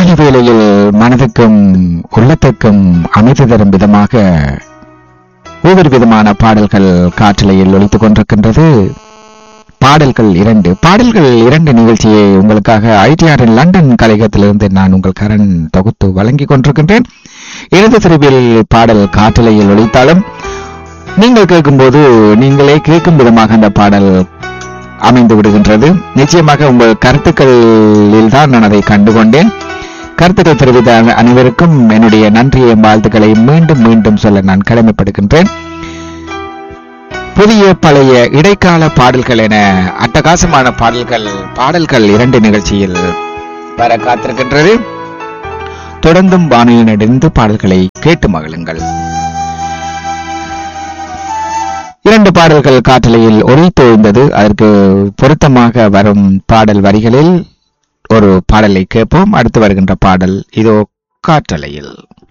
காலை வேளையில் மனதுக்கும் உள்ளத்துக்கும் அமைதி தரும் விதமாக ஒவ்வொரு விதமான பாடல்கள் காற்றலையில் ஒலித்துக் கொண்டிருக்கின்றது பாடல்கள் இரண்டு பாடல்கள் இரண்டு நிகழ்ச்சியை உங்களுக்காக ஐடிஆரின் லண்டன் கலையகத்திலிருந்து நான் உங்கள் கரண் தொகுத்து வழங்கிக் கொண்டிருக்கின்றேன் இடது சிறுவில் பாடல் காற்றலையில் ஒலித்தாலும் நீங்கள் கேட்கும்போது நீங்களே கேட்கும் விதமாக அந்த பாடல் அமைந்து விடுகின்றது நிச்சயமாக உங்கள் கருத்துக்களில் தான் நான் அதை கண்டுகொண்டேன் கருத்துக்கள் தெரிவித்த அன- அனைவருக்கும் என்னுடைய நன்றியை வாழ்த்துக்களை மீண்டும் மீண்டும் சொல்ல நான் கடமைப்படுகின்றேன் புதிய பழைய இடைக்கால பாடல்கள் என அட்டகாசமான பாடல்கள் பாடல்கள் இரண்டு நிகழ்ச்சியில் வர காத்திருக்கின்றது தொடர்ந்தும் வானிலை நடந்து பாடல்களை கேட்டு மகிழுங்கள் இரண்டு பாடல்கள் காற்றலையில் ஒளித்தோய்ந்தது அதற்கு பொருத்தமாக வரும் பாடல் வரிகளில் ஒரு பாடலை கேட்போம் அடுத்து வருகின்ற பாடல் இதோ காற்றலையில்